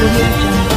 audio jungle.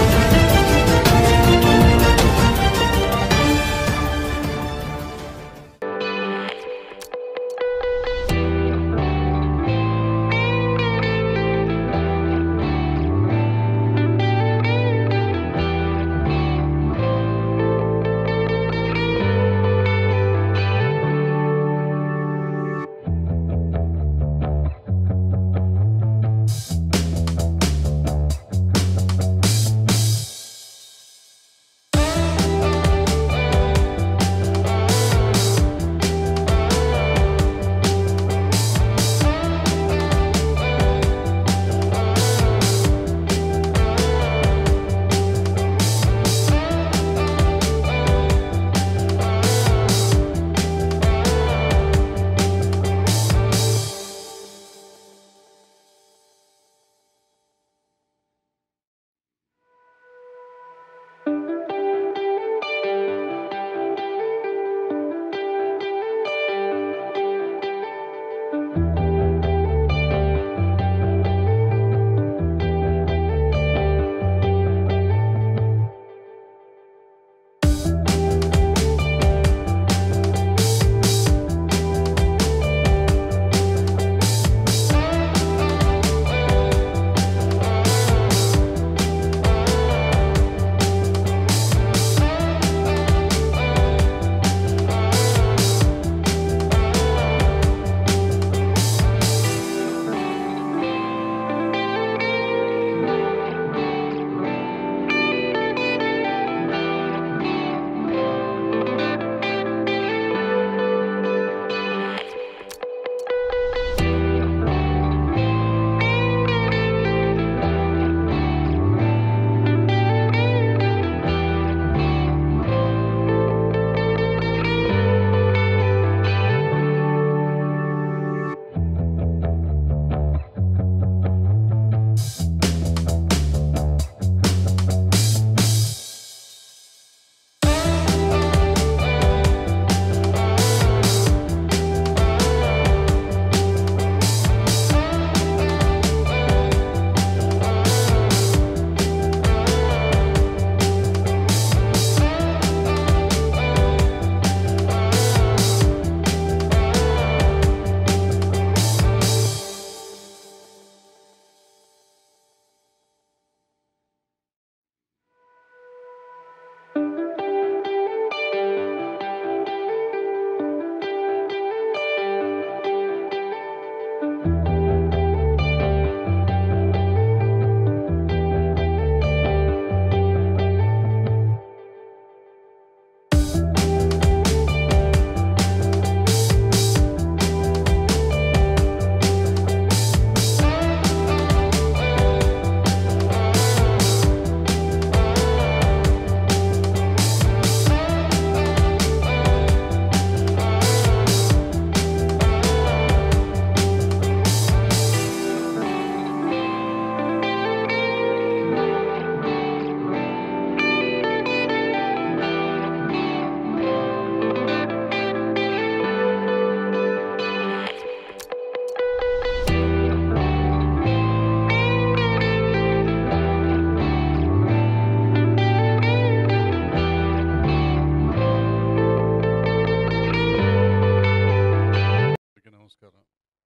అందరికీ నమస్కారం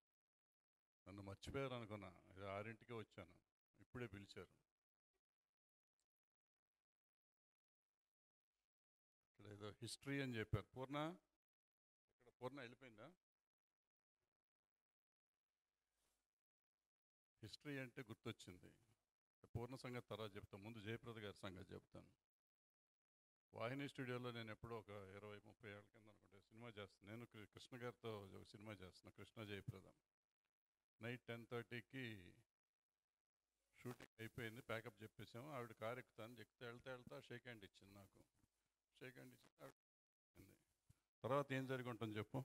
నన్ను మర్చిపోయారు అనుకున్నా ఇది ఆరింటికే వచ్చాను ఇప్పుడే పిలిచారు ఇక్కడ ఏదో హిస్టరీ అని చెప్పారు పూర్ణ ఇక్కడ పూర్ణ వెళ్ళిపోయిందా హిస్టరీ అంటే గుర్తొచ్చింది పూర్ణ సంగతి తర్వాత చెప్తాను ముందు జయప్రద గారి సంగతి చెప్తాను వాహిని స్టూడియోలో నేను ఎప్పుడో ఒక ఇరవై ముప్పై ఏళ్ళ కింద అనుకుంటే సినిమా చేస్తాను నేను కృ- కృష్ణ గారితో ఒక సినిమా చేస్తున్నా కృష్ణ జయప్రద నైట్ టెన్ థర్టీకి షూటింగ్ అయిపోయింది ప్యాకప్ చెప్పేసాము ఆవిడ కారు ఎక్కుతాను ఎక్కితే వెళ్తా వెళ్తా షేక్ హ్యాండ్ ఇచ్చింది నాకు షేక్ హ్యాండ్ ఇచ్చి ఆవిడ వెళ్ళింది. తర్వాత ఏం జరిగి ఉంటుంది చెప్పు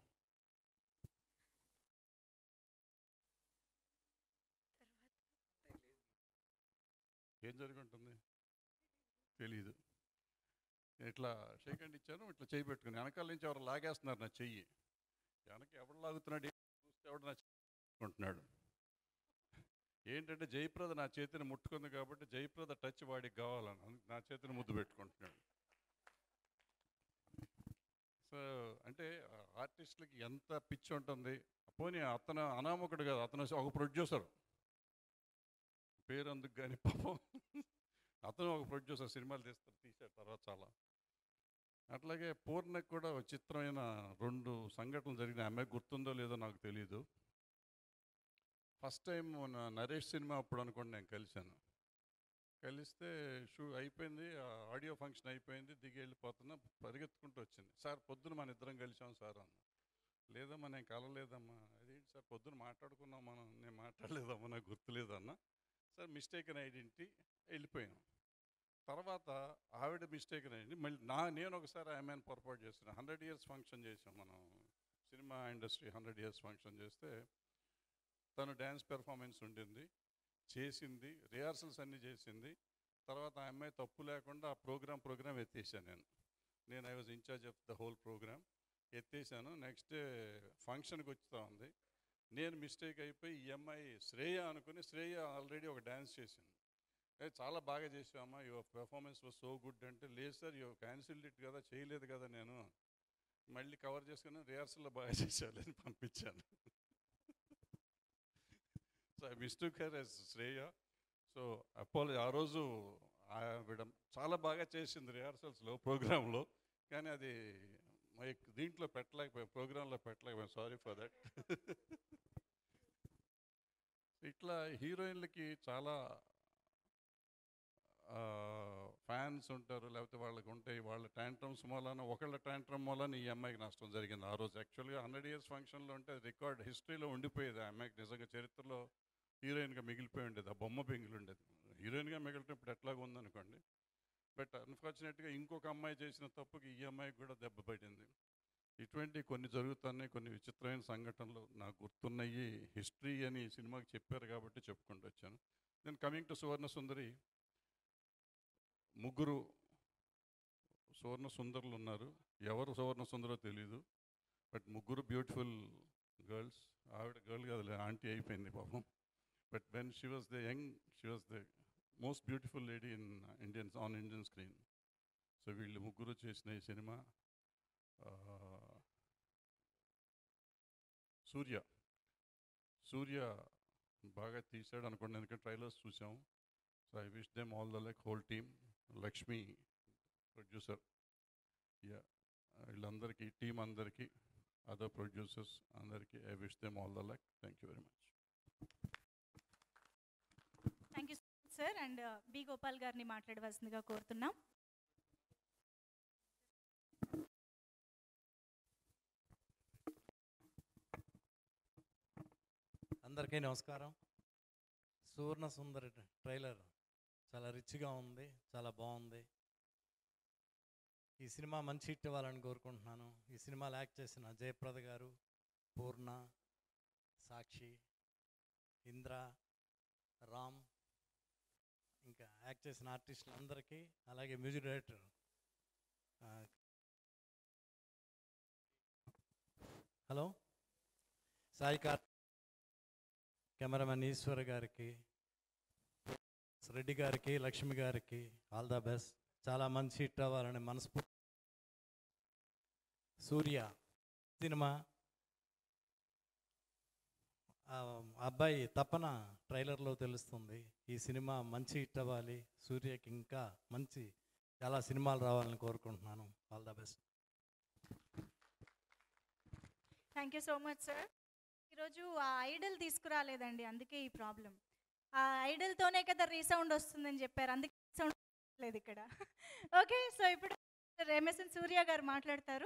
ఏం జరిగి ఉంటుంది తెలీదు ఇట్లా షేక్ హ్యాండ్ ఇచ్చాను ఇట్లా చేయి పెట్టుకుని వెనకాల నుంచి ఎవరు లాగేస్తున్నారు నా చెయ్యి వెనక ఎవడు లాగుతున్నాడు ఏంటి చూస్తే ఎవడు నా చెయ్యి పట్టుకుంటున్నాడు ఏంటంటే జయప్రద నా చేతిని ముట్టుకుంది కాబట్టి జయప్రద టచ్ వాడికి కావాలని అందుకు నా చేతిని ముద్దు పెట్టుకుంటున్నాడు సో అంటే ఆర్టిస్టులకి ఎంత పిచ్చి ఉంటుంది పోనీ అతను అనామకుడు కాదు అతను ఒక ప్రొడ్యూసర్ పేరు అందుకు కానీ పాపం అతను ఒక ప్రొడ్యూసర్ సినిమాలు తీస్తారు తీసాడు తర్వాత చాలా అట్లాగే పూర్ణకు కూడా ఒక చిత్రమైన రెండు సంఘటనలు జరిగినాయి ఆమె గుర్తుందో లేదో నాకు తెలియదు ఫస్ట్ టైం మన నరేష్ సినిమా అప్పుడు అనుకోండి నేను కలిశాను కలిస్తే షూ అయిపోయింది ఆడియో ఫంక్షన్ అయిపోయింది దిగి వెళ్ళిపోతున్నా పరిగెత్తుకుంటూ వచ్చింది సార్ పొద్దున మన ఇద్దరం కలిసాం సార్ అన్న లేదమ్మా నేను కలలేదమ్మా అదేంటి సార్ పొద్దున మాట్లాడుకున్నాం మనం నేను మాట్లాడలేదమ్మా నాకు గుర్తులేదన్నా సార్ మిస్టేక్ అని ఐడెంటిటీ వెళ్ళిపోయాం తర్వాత ఆవిడ మిస్టేక్ అయింది మళ్ళీ నా నేను ఒకసారి ఆమెను పొరపాటు చేసిన హండ్రెడ్ ఇయర్స్ ఫంక్షన్ చేసాం మనం cinema industry hundred years function చేస్తే తను డ్యాన్స్ పెర్ఫార్మెన్స్ ఉండింది చేసింది రిహార్సల్స్ అన్నీ చేసింది తర్వాత ఆ అమ్మాయి తప్పు లేకుండా ఆ ప్రోగ్రామ్ ప్రోగ్రామ్ ఎత్తేసాను నేను నేను I was in charge of the whole program ఎత్తేసాను నెక్స్ట్ డే ఫంక్షన్కి వచ్చుతా ఉంది నేను మిస్టేక్ అయిపోయి ఈ అమ్మాయి శ్రేయ అనుకుని శ్రేయ ఆల్రెడీ ఒక డ్యాన్స్ చేసింది ఏ చాలా బాగా చేసావమ్మా your performance was so good అంటే లేదు సార్ యువర్ క్యాన్సిల్డ్ ఇట్ కదా చేయలేదు కదా నేను మళ్ళీ కవర్ చేసుకుని రిహార్సల్లో బాగా చేసేవాళ్ళని పంపించాను so I mistake her as Shreya so అపోలో ఆ రోజు ఆవిడ చాలా బాగా చేసింది రిహార్సల్స్లో ప్రోగ్రాంలో కానీ అది మైక్ దీంట్లో పెట్టలేకపోయాం ప్రోగ్రాంలో పెట్టలేకపోయాం సారీ ఫర్ దట్ ఇట్లా హీరోయిన్లకి చాలా ఫ్యాన్స్ ఉంటారు లేకపోతే వాళ్ళకి ఉంటాయి వాళ్ళ ట్యాంట్రమ్స్ మూలన ఒకళ్ళ ట్యాంట్రమ్ మూలన ఈ అమ్మాయికి నష్టం జరిగింది ఆ రోజు యాక్చువల్గా హండ్రెడ్ ఇయర్స్ ఫంక్షన్లో ఉంటే రికార్డ్ హిస్టరీలో ఉండిపోయేది ఆ అమ్మాయికి నిజంగా చరిత్రలో హీరోయిన్గా మిగిలిపోయి ఉండేది ఆ బొమ్మ మిగిలి ఉండేది హీరోయిన్గా మిగలటం ఇప్పుడు ఎట్లాగ ఉందనుకోండి బట్ అన్ఫార్చునేట్గా ఇంకొక అమ్మాయి చేసిన తప్పుకి ఈ అమ్మాయికి కూడా దెబ్బ పడింది ఇటువంటి కొన్ని జరుగుతున్నాయి కొన్ని విచిత్రమైన సంఘటనలు నాకు గుర్తున్నాయి హిస్టరీ అని ఈ సినిమాకి చెప్పారు కాబట్టి చెప్పుకుంటూ వచ్చాను నేను కమింగ్ టు సువర్ణ సుందరి ముగ్గురు సువర్ణ సుందరులు ఉన్నారు ఎవరు సువర్ణ సుందరో తెలీదు బట్ ముగ్గురు బ్యూటిఫుల్ గర్ల్స్ ఆవిడ గర్ల్ కాదులే ఆంటీ అయిపోయింది పాపం but when she was the young she was the most beautiful lady in Indians on Indian screen so వీళ్ళు ముగ్గురు చేసిన ఈ సినిమా ఆ, సూర్య సూర్య బాగా తీసాడు అనుకోండి ఎందుకంటే ట్రైలర్స్ చూసాం so I wish them all the like whole team Lakshmi producer yeah వీళ్ళందరికీ టీం అందరికీ అదర్ ప్రొడ్యూసర్స్ అందరికీ I wish them all the luck thank you very much thank you sir and B Gopal గారిని మాట్లాడవలసిందిగా కోరుతున్నాం అందరికీ నమస్కారం సువర్ణ సుందరి ట్రైలర్ చాలా రిచ్గా ఉంది చాలా బాగుంది ఈ సినిమా మంచి హిట్ ఇవ్వాలని కోరుకుంటున్నాను ఈ సినిమాలో యాక్ట్ చేసిన జయప్రద గారు పూర్ణ సాక్షి ఇంద్ర రామ్ ఇంకా యాక్ట్ చేసిన ఆర్టిస్టులు అందరికీ అలాగే మ్యూజిక్ డైరెక్టర్ ఆ, హలో సాయి కార్ కెమెరామెన్ ఈశ్వర్ గారికి రెడ్డి గారికి లక్ష్మి గారికి ఆల్ ద బెస్ట్ చాలా మంచి హిట్ అవ్వాలని మనస్ఫూ సూర్య సినిమా ఆ అబ్బాయి తపన ట్రైలర్లో తెలుస్తుంది ఈ సినిమా మంచి హిట్ అవ్వాలి సూర్యకి ఇంకా మంచి చాలా సినిమాలు రావాలని కోరుకుంటున్నాను all the best thank you so much sir ఈరోజు ఆ ఐడల్ తీసుకురాలేదండి అందుకే ఈ ప్రాబ్లం ఆ ఐడల్తోనే కదా రీసౌండ్ వస్తుందని చెప్పారు అందుకే సౌండ్ లేదు ఇక్కడ ఓకే సో ఇప్పుడు ఎంఎస్ఎన్ సూర్య గారు మాట్లాడతారు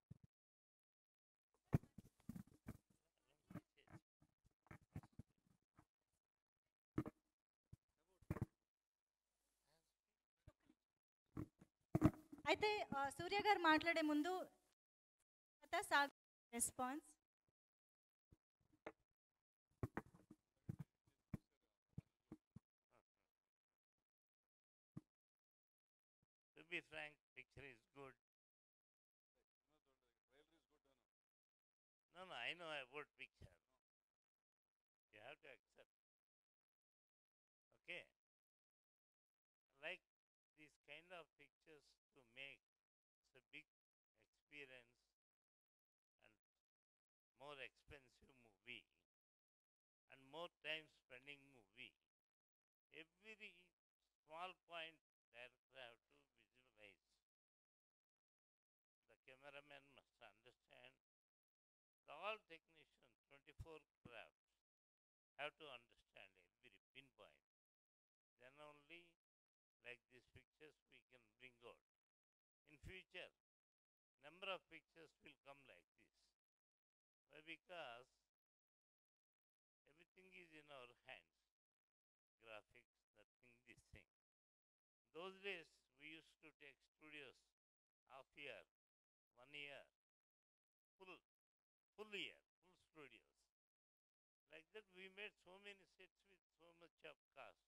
అయితే ఆ, సూర్య గారు మాట్లాడే ముందు తర్వాత సాగ్ response To be frank, picture is good. No, no, I know about picture. You have to accept. pictures to make it's a big experience and more expensive movie and more time spending movie. Every small point director have to visualize. The cameraman must understand. The all technicians, 24 crafts, have to understand every pinpoint. Then only like these pictures we can bring out. In future, number of pictures will come like this. Why? Because everything is in our hands. Graphics, nothing, this thing. Those days we used to take studios half year, one year, full, full year, full studios. Like that we made so many sets with so much of cost.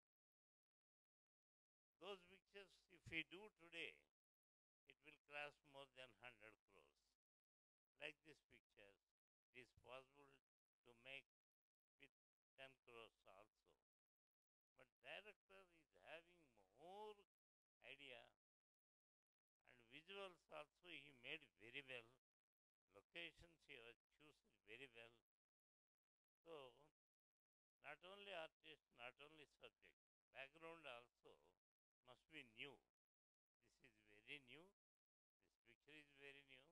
Those pictures, if we do today, it will cost more than 100 crores. Like this picture, it is possible to make with 10 crores also. But director is having more idea and visuals also he made very well. Locations he was chosen very well. So not only artist, not only subject, background also must be new. This is very new. This picture is very new.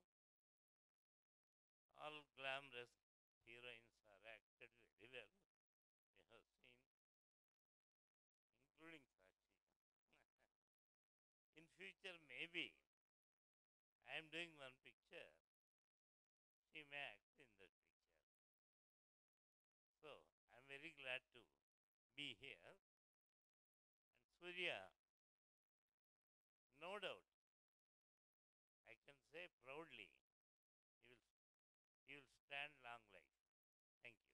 All glamorous heroines are acted very well. We have seen, including Sakshi. In future, maybe I am doing one picture. She may act in that picture. So I am very glad to be here. And Surya, no doubt, I can say proudly, he will, he will stand long life. Thank you.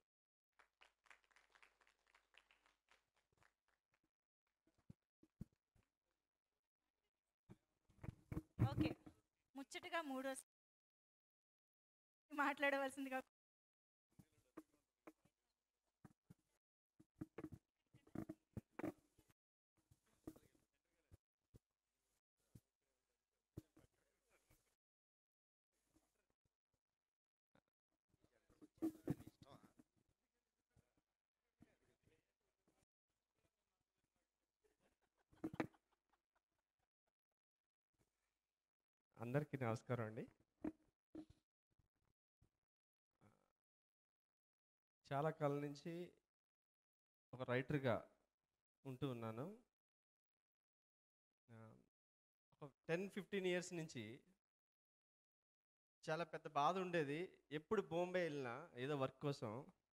Okay ముచ్చటగా మూడో మాట్లాడవలసిందిగా అందరికీ నమస్కారం అండి చాలా కాలం నుంచి ఒక రైటర్గా ఉంటూ ఉన్నాను ఆ, ఒక టెన్ ఫిఫ్టీన్ ఇయర్స్ నుంచి చాలా పెద్ద బాధ ఉండేది ఎప్పుడు బాంబే వెళ్ళినా ఏదో వర్క్ కోసం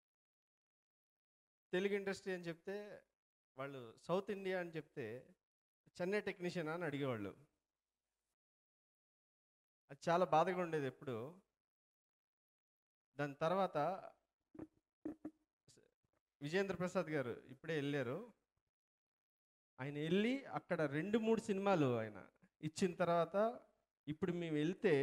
తెలుగు ఇండస్ట్రీ అని చెప్తే వాళ్ళు సౌత్ ఇండియా అని చెప్తే చెన్నై టెక్నీషియన్ అని అడిగేవాళ్ళు అది చాలా బాధగా ఉండేది ఎప్పుడు దాని తర్వాత విజేంద్ర ప్రసాద్ గారు ఇప్పుడే వెళ్ళారు ఆయన వెళ్ళి అక్కడ రెండు మూడు సినిమాలు ఆయన ఇచ్చిన తర్వాత ఇప్పుడు మేము వెళ్తే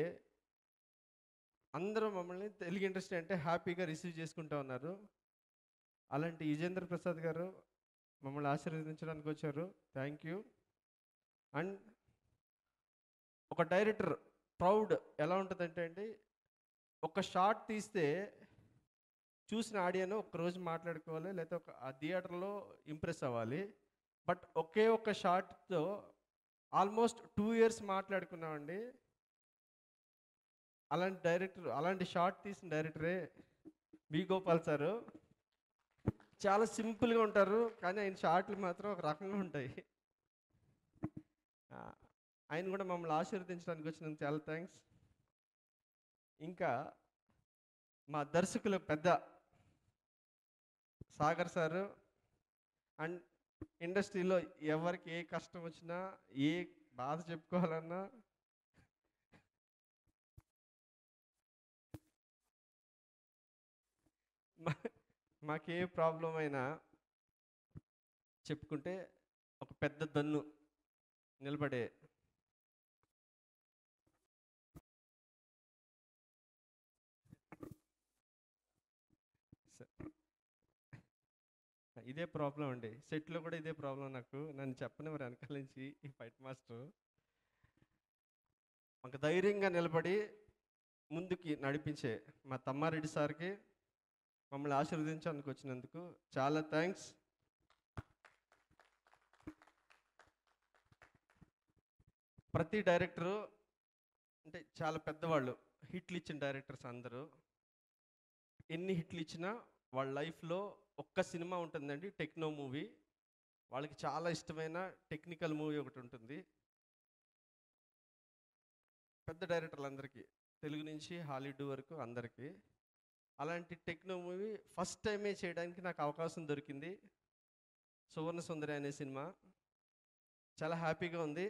అందరూ మమ్మల్ని తెలుగు ఇండస్ట్రీ అంటే హ్యాపీగా రిసీవ్ చేసుకుంటా ఉన్నారు అలాంటి విజేంద్ర ప్రసాద్ గారు మమ్మల్ని ఆశీర్వదించడానికి వచ్చారు థ్యాంక్ యూ అండ్ ఒక డైరెక్టర్ ప్రౌడ్ ఎలా ఉంటుందంటే అండి ఒక షార్ట్ తీస్తే చూసిన ఆడియన్ ఒక రోజు మాట్లాడుకోవాలి లేకపోతే ఒక ఆ థియేటర్లో ఇంప్రెస్ అవ్వాలి బట్ ఒకే ఒక షార్ట్తో ఆల్మోస్ట్ టూ ఇయర్స్ మాట్లాడుకున్నామండి అలాంటి డైరెక్టర్ అలాంటి షార్ట్ తీసిన డైరెక్టరే బి గోపాల్ సారు చాలా సింపుల్గా ఉంటారు కానీ ఆయన షార్ట్లు మాత్రం ఒక రకంగా ఉంటాయి ఆ, ఆయన కూడా మమ్మల్ని ఆశీర్వదించడానికి వచ్చినందుకు చాలా థ్యాంక్స్ ఇంకా మా దర్శకులు పెద్ద సాగర్ సారు అండ్ ఇండస్ట్రీలో ఎవరికి ఏ కష్టం వచ్చినా ఏ బాధ చెప్పుకోవాలన్నా మా- మాకే ప్రాబ్లం అయినా చెప్పుకుంటే ఒక పెద్ద దన్ను నిలబడే స- ఇదే ప్రాబ్లం అండి సెట్లో కూడా ఇదే ప్రాబ్లం నాకు నన్ను చెప్పనివ్వరు వెనకాల నుంచి ఈ ఫైట్ మాస్టర్ మాకు ధైర్యంగా నిలబడి ముందుకి నడిపించే మా తమ్మారెడ్డి సార్కి మమ్మల్ని ఆశీర్వదించడానికి వచ్చినందుకు చాలా థ్యాంక్స్ ప్రతి డైరెక్టరు అంటే చాలా పెద్దవాళ్ళు హిట్లు ఇచ్చిన డైరెక్టర్స్ అందరూ ఎన్ని హిట్లు ఇచ్చినా వాళ్ళ లైఫ్లో ఒక్క సినిమా ఉంటుందండి టెక్నో మూవీ వాళ్ళకి చాలా ఇష్టమైన టెక్నికల్ మూవీ ఒకటి ఉంటుంది పెద్ద డైరెక్టర్లు అందరికీ తెలుగు నుంచి హాలీవుడ్ వరకు అందరికీ అలాంటి టెక్నో మూవీ ఫస్ట్ టైమే చేయడానికి నాకు అవకాశం దొరికింది సువర్ణ సుందరి అనే సినిమా చాలా హ్యాపీగా ఉంది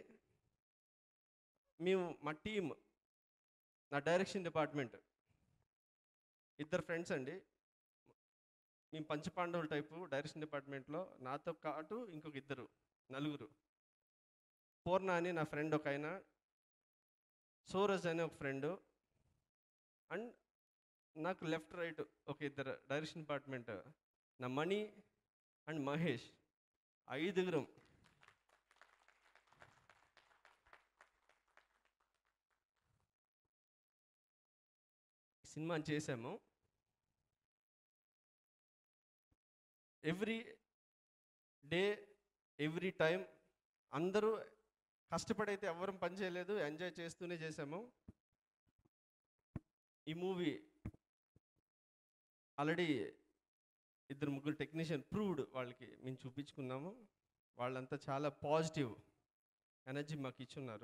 మేము మా టీం నా డైరెక్షన్ డిపార్ట్మెంట్ ఇద్దరు ఫ్రెండ్స్ అండి మేము పంచపాండవుల టైపు డైరెక్షన్ డిపార్ట్మెంట్లో నాతో పాటు ఇంకొక ఇద్దరు నలుగురు పూర్ణ అని నా ఫ్రెండ్ ఒక ఆయన సూరజ్ అని ఒక ఫ్రెండ్ అండ్ నాకు లెఫ్ట్ రైట్ ఒక ఇద్దరు డైరెక్షన్ డిపార్ట్మెంట్ నా మణి అండ్ మహేష్ ఐదుగురం సినిమా చేసాము ఎవ్రీ డే ఎవ్రీ టైం అందరూ కష్టపడైతే ఎవరం పని చేయలేదు ఎంజాయ్ చేస్తూనే చేసాము ఈ మూవీ ఆల్రెడీ ఇద్దరు ముగ్గురు టెక్నీషియన్ ప్రూవ్డ్ వాళ్ళకి మేము చూపించుకున్నాము వాళ్ళంతా చాలా పాజిటివ్ ఎనర్జీ మాకు ఇచ్చున్నారు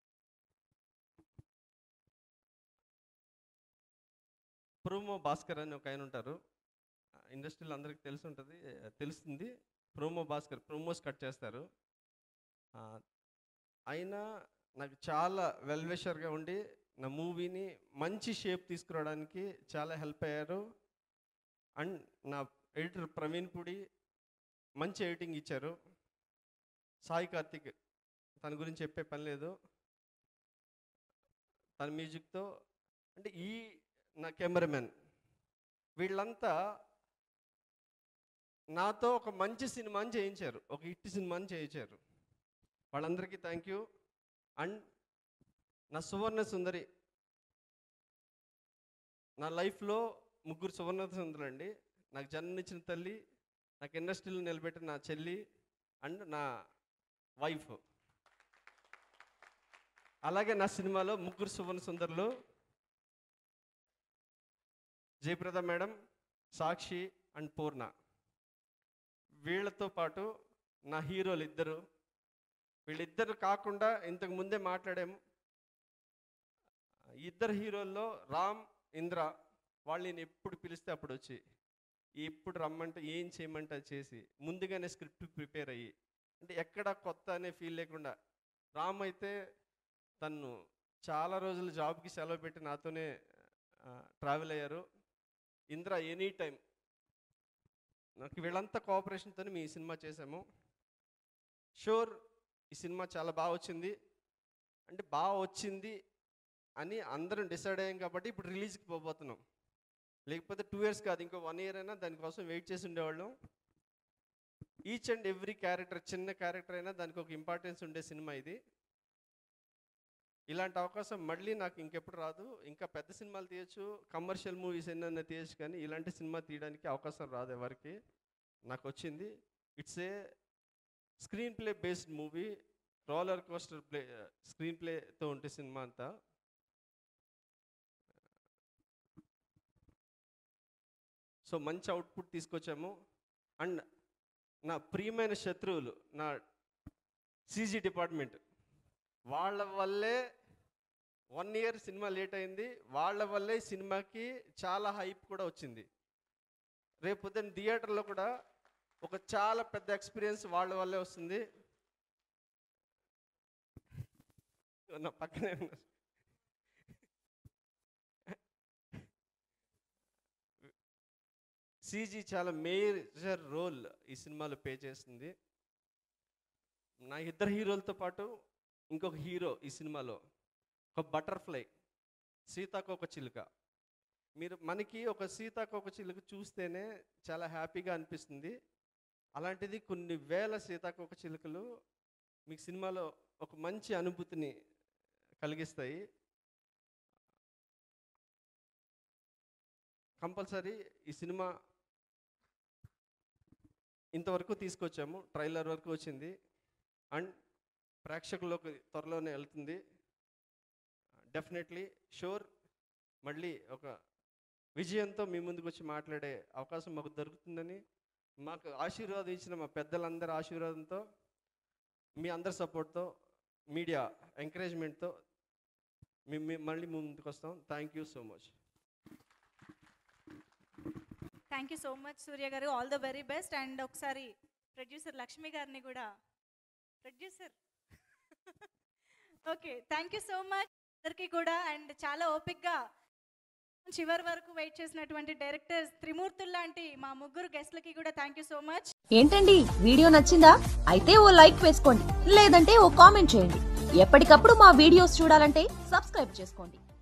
ప్రోమో భాస్కర్ అని ఒక ఆయన ఉంటారు ఇండస్ట్రీలో అందరికీ తెలిసి ఉంటుంది తెలుస్తుంది ప్రోమో భాస్కర్ ప్రోమోస్ కట్ చేస్తారు ఆ, అయినా నాకు చాలా వెల్విషర్గా ఉండి నా మూవీని మంచి షేప్ తీసుకురావడానికి చాలా హెల్ప్ అయ్యారు అండ్ నా ఎడిటర్ ప్రవీణ్ పుడి మంచి ఎడిటింగ్ ఇచ్చారు సాయి కార్తిక్ తన గురించి చెప్పే పని లేదు తన మ్యూజిక్తో అంటే ఈ నా కెమెరామెన్ వీళ్ళంతా నాతో ఒక మంచి సినిమాని చేయించారు ఒక హిట్ సినిమాని చేయించారు వాళ్ళందరికీ థ్యాంక్ యూ అండ్ నా సువర్ణ సుందరి నా లైఫ్లో ముగ్గురు సువర్ణ సుందరులు అండి నాకు జన్మనిచ్చిన తల్లి నాకు ఇండస్ట్రీలో నిలబెట్టిన నా చెల్లి అండ్ నా వైఫ్ అలాగే నా సినిమాలో ముగ్గురు సువర్ణ సుందరులు జయప్రద మేడం సాక్షి అండ్ పూర్ణ వీళ్ళతో పాటు నా హీరోలు ఇద్దరు వీళ్ళిద్దరు కాకుండా ఇంతకు ముందే మాట్లాడాము ఇద్దరు హీరోల్లో రామ్ ఇంద్ర వాళ్ళు నేను ఎప్పుడు పిలిస్తే అప్పుడు వచ్చి ఎప్పుడు రమ్మంటే ఏం చేయమంటే అది చేసి ముందుగానే స్క్రిప్ట్ ప్రిపేర్ అయ్యి అంటే ఎక్కడ కొత్త అనే ఫీల్ లేకుండా రామ్ అయితే తను చాలా రోజులు జాబ్కి సెలవు పెట్టి నాతోనే ట్రావెల్ అయ్యారు ఇంద్ర ఎనీ టైం నాకు వీళ్ళంతా కోఆపరేషన్తో మీ సినిమా చేసాము షూర్ ఈ సినిమా చాలా బాగా వచ్చింది అంటే బాగా వచ్చింది అని అందరం డిసైడ్ అయ్యాం కాబట్టి ఇప్పుడు రిలీజ్కి పోబోతున్నాం లేకపోతే టూ ఇయర్స్ కాదు ఇంకో వన్ ఇయర్ అయినా దానికోసం వెయిట్ చేసి ఉండేవాళ్ళం ఈచ్ అండ్ ఎవ్రీ క్యారెక్టర్ చిన్న క్యారెక్టర్ అయినా దానికి ఒక ఇంపార్టెన్స్ ఉండే సినిమా ఇది ఇలాంటి అవకాశం మళ్ళీ నాకు ఇంకెప్పుడు రాదు ఇంకా పెద్ద సినిమాలు తీయచ్చు కమర్షియల్ మూవీస్ ఎన్నైనా తీయచ్చు కానీ ఇలాంటి సినిమా తీయడానికి అవకాశం రాదు ఎవరికి నాకు వచ్చింది it's a screen play based movie roller coaster play screen ప్లేతో ఉంటే సినిమా అంతా సో మంచి అవుట్పుట్ తీసుకొచ్చాము అండ్ నా ప్రియమైన శత్రువులు నా సీజీ డిపార్ట్మెంట్ వాళ్ళ వల్లే వన్ ఇయర్ సినిమా లేట్ అయింది వాళ్ళ వల్లే ఈ సినిమాకి చాలా హైప్ కూడా వచ్చింది రేపు పొద్దున్న థియేటర్లో కూడా ఒక చాలా పెద్ద ఎక్స్పీరియన్స్ వాళ్ళ వల్లే వస్తుంది నా పక్కనే ఉన్నారు సీజీ చాలా మేజర్ రోల్ ఈ సినిమాలో పే చేస్తుంది నా ఇద్దరు హీరోలతో పాటు ఇంకొక హీరో ఈ సినిమాలో ఒక బటర్ఫ్లై సీతాకోక చిలుక మీరు మనకి ఒక సీతాకోక చిలుక చూస్తేనే చాలా హ్యాపీగా అనిపిస్తుంది అలాంటిది కొన్ని వేల సీతాకోక చిలుకలు మీకు సినిమాలో ఒక మంచి అనుభూతిని కలిగిస్తాయి కంపల్సరీ ఈ సినిమా ఇంతవరకు తీసుకొచ్చాము ట్రైలర్ వరకు వచ్చింది అండ్ ప్రేక్షకుల్లోకి త్వరలోనే వెళ్తుంది డెఫినెట్లీ షూర్ మళ్ళీ ఒక విజయంతో మీ ముందుకు వచ్చి మాట్లాడే అవకాశం మాకు దొరుకుతుందని మాకు ఆశీర్వాదం ఇచ్చిన మా పెద్దలందరి ఆశీర్వాదంతో మీ అందరి సపోర్ట్తో మీడియా ఎంకరేజ్మెంట్తో మేము మేము మళ్ళీ ముందుకు వస్తాం thank you so much thank you so much Surya garu all the very best and ఒకసారి ప్రొడ్యూసర్ లక్ష్మి గారిని కూడా producer okay thank you so much అందరికీ కూడా అండ్ చాలా ఓపిక్గా చివరి వరకు వెయిట్ చేసినటువంటి డైరెక్టర్స్ త్రిమూర్తులు లాంటి మా ముగ్గురు గెస్ట్లకి కూడా థ్యాంక్ యూ సో మచ్ ఏంటండి వీడియో నచ్చిందా అయితే ఓ లైక్ వేసుకోండి లేదంటే ఓ కామెంట్ చేయండి ఎప్పటికప్పుడు మా వీడియోస్ చూడాలంటే సబ్స్క్రైబ్ చేసుకోండి